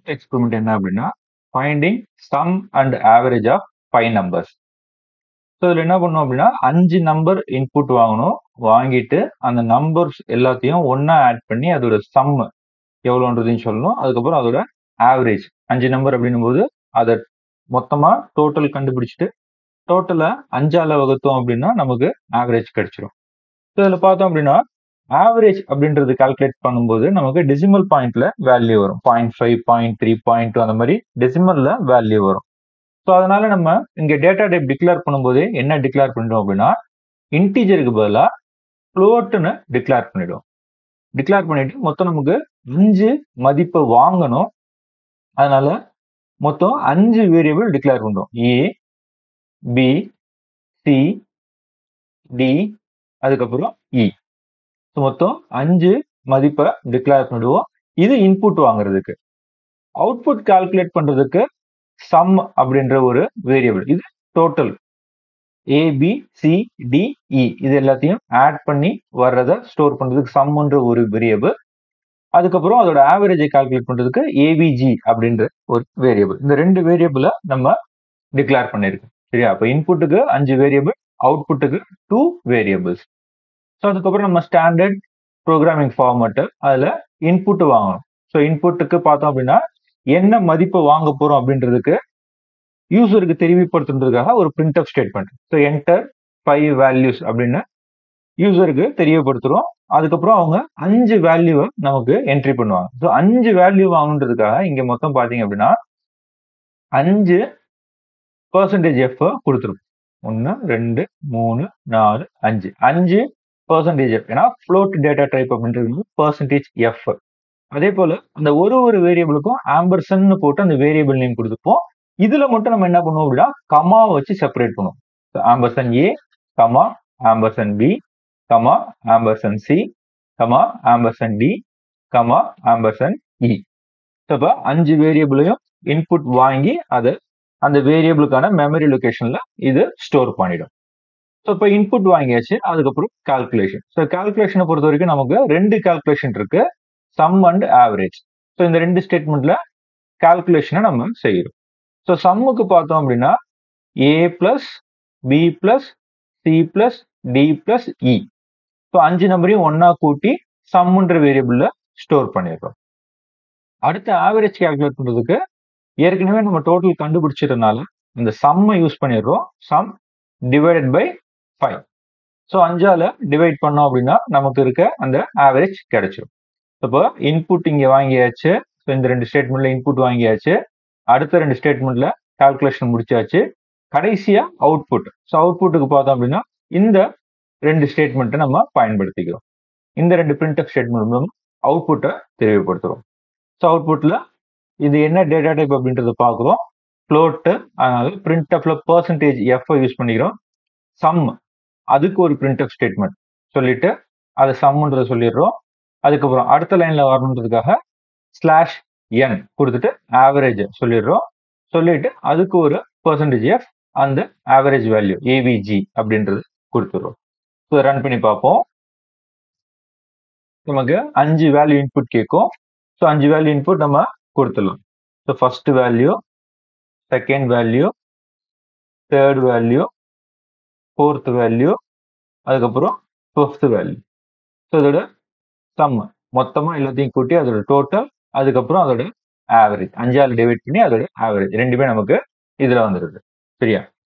experiment என்ன அப்படின்னா finding sum and average of five numbers so இதில் என்ன பண்ணோம் அப்படின்னா அஞ்சு நம்பர் இன்புட் வாங்கணும் வாங்கிட்டு அந்த நம்பர்ஸ் எல்லாத்தையும் ஒன்றா ஆட் பண்ணி அதோட சம் எவ்வளோன்றதையும் சொல்லணும் அதுக்கப்புறம் அதோட ஆவரேஜ் அஞ்சு நம்பர் அப்படின்னும் போது அதை மொத்தமாக டோட்டல் கண்டுபிடிச்சிட்டு டோட்டலை அஞ்சால வகுத்தோம் அப்படின்னா நமக்கு ஆவரேஜ் கிடைச்சிரும் ஸோ இதில் பார்த்தோம் அப்படின்னா ஆவரேஜ் அப்படின்றது கால்குலேட் பண்ணும்போது நமக்கு டெசிமல் பாயிண்ட்ல வேல்யூ வரும் point five point three point two அந்த மாதிரி டெசிமல்ல வேல்யூ வரும் ஸோ அதனால நம்ம இங்க டேட்டா டைப் டிக்ளேர் பண்ணும்போது என்ன டிக்ளேர் பண்ணிட்டோம் அப்படின்னா இன்டீஜருக்கு பதிலாக ஃப்ளோட்டுன்னு டிக்ளேர் பண்ணிடுவோம் டிக்ளேர் பண்ணிட்டு மொத்தம் நமக்கு அஞ்சு மதிப்பை வாங்கணும் அதனால மொத்தம் அஞ்சு வேரியபிள் டிக்ளேர் பண்ணுறோம் ஏ பி சி டி அதுக்கப்புறம் இ ஸோ மொத்தம் அஞ்சு மதிப்பை டிக்ளேர் பண்ணிடுவோம் இது இன்புட் வாங்குறதுக்கு அவுட்புட் கால்குலேட் பண்றதுக்கு சம் அப்படின்ற ஒரு வேரியபிள் இது total A B C D E இது எல்லாத்தையும் ஆட் பண்ணி வர்றதை ஸ்டோர் பண்றதுக்கு சம்ன்ற ஒரு வேரியபிள் அதுக்கப்புறம் அதோட ஆவரேஜை கால்குலேட் பண்றதுக்கு ஏவிஜி அப்படின்ற ஒரு வேரியபிள் இந்த ரெண்டு வேரியபிளை நம்ம டிக்ளேர் பண்ணிருக்கோம் சரியா அப்போ இன்புட்டுக்கு அஞ்சு வேரியபிள் அவுட்புட்டுக்கு டூ வேரியபிள்ஸ் ஸோ அதுக்கப்புறம் நம்ம ஸ்டாண்டர்ட் ப்ரோக்ராமிங் ஃபார்மேட்டு அதில் இன்புட்டு வாங்கணும் ஸோ இன்புட்டுக்கு பார்த்தோம் அப்படின்னா என்ன மதிப்பை வாங்க போகிறோம் அப்படின்றதுக்கு யூசருக்கு தெரியப்படுத்துறதுக்காக ஒரு printf statement so enter five values அப்படின்னு யூசருக்கு தெரியப்படுத்துகிறோம் அதுக்கப்புறம் அவங்க அஞ்சு வேல்யூவை நமக்கு என்ட்ரி பண்ணுவாங்க ஸோ அஞ்சு வேல்யூ வாங்கணுன்றதுக்காக இங்கே மொத்தம் பார்த்தீங்க அப்படின்னா அஞ்சு பர்சன்டேஜ் எஃப் கொடுத்துருக்கும் ஒன்று ரெண்டு மூணு நாலு அஞ்சு அஞ்சு பர்சன்டேஜ் எஃப் ஏன்னா ஃப்ளோட் டேட்டா டைப் அப்படின்றது பர்சன்டேஜ் எஃப் அதே போல அந்த ஒரு ஒரு வேரியபிளுக்கும் ஆம்பர்சன் போட்டு அந்த வேரியபிள் நேம் கொடுத்துப்போம் இதுல மட்டும் நம்ம என்ன பண்ணுவோம் அப்படின்னா கமா வச்சு செப்பரேட் பண்ணுவோம் ampersand A comma ampersand B comma ampersand C comma ampersand D comma ampersand E இப்போ அஞ்சு வேரியபிளையும் இன்புட் வாங்கி அதை அந்த வேரியபிளுக்கான மெமரி லொகேஷன்ல இது ஸ்டோர் பண்ணிடும் ஸோ இப்போ இன்புட் வாங்கியாச்சு அதுக்கப்புறம் கால்குலேஷன் ஸோ கால்குலேஷனை பொறுத்த வரைக்கும் நமக்கு ரெண்டு கால்குலேஷன் இருக்கு சம் அண்ட் ஆவரேஜ் ஸோ இந்த ரெண்டு ஸ்டேட்மெண்ட்ல கால்குலேஷனை நம்ம செய்கிறோம் ஸோ சம்முக்கு பார்த்தோம் அப்படின்னா A plus B plus C plus D plus E so அஞ்சு நம்பரையும் ஒன்னா கூட்டி சம்முன்ற வேரியபிள்ல ஸ்டோர் பண்ணிடுறோம் அடுத்த ஆவரேஜ் கால்குலேட் பண்றதுக்கு ஏற்கனவே நம்ம டோட்டல் கண்டுபிடிச்சதுனால இந்த சம்மை யூஸ் பண்ணிடுறோம் sum divided by five so அஞ்சால டிவைட் பண்ணோம் அப்படின்னா நமக்கு இருக்க அந்த ஆவரேஜ் கிடைச்சிடும் இப்போ இன்புட் இங்கே வாங்கியாச்சு ஸோ இந்த ரெண்டு ஸ்டேட்மெண்ட்ல இன்புட் வாங்கியாச்சு அடுத்த ரெண்டு ஸ்டேட்மெண்ட்ல கால்குலேஷன் முடிச்சாச்சு கடைசியா அவுட்புட் ஸோ அவுட்புட்டுக்கு பார்த்தோம் அப்படின்னா இந்த ரெண்டு ஸ்டேட்மெண்ட்டை நம்ம பயன்படுத்திக்கிறோம் இந்த ரெண்டு பிரிண்ட் அப் ஸ்டேட்மெண்ட் மூலம் அவுட்புட்டை தெளிவுபடுத்துறோம் ஸோ அவுட்புட்ல இது என்ன டேட்டா டைப் அப்படின்றத பார்க்குறோம் ஃப்ளோட்டு அதனால பிரிண்ட் அப்ல பர்சன்டேஜ் எஃப் யூஸ் பண்ணிக்கிறோம் சம் அதுக்கு ஒரு பிரிண்ட் அப் ஸ்டேட்மெண்ட் சொல்லிட்டு அதை சம்ன்றதை சொல்லிடுறோம் அதுக்கப்புறம் அடுத்த லைன்ல வரணுன்றதுக்காக ஸ்லாஷ் என் கொடுத்துட்டு ஆவரேஜ் சொல்லிடுறோம் சொல்லிட்டு அதுக்கு ஒரு பர்சன்டேஜ் எஃப் அந்த ஆவரேஜ் வேல்யூ ஏவிஜி அப்படின்றது கொடுத்துடுறோம் ஸோ ரன் பண்ணி பார்ப்போம் நமக்கு அஞ்சு வேல்யூ இன்புட் கேட்கும் ஸோ அஞ்சு வேல்யூ இன்புட் நம்ம கொடுத்துடலாம் so first value second value third value fourth value அதுக்கப்புறம் ஃபிஃப்த் வேல்யூ ஸோ இதோட சம் மொத்தமாக எல்லாத்தையும் கூட்டி அதோட டோட்டல் அதுக்கப்புறம் அதோட ஆவரேஜ் அஞ்சாறு டிவைட் பண்ணி அதோட ஆவரேஜ் ரெண்டுமே நமக்கு இதில் வந்துடுது சரியா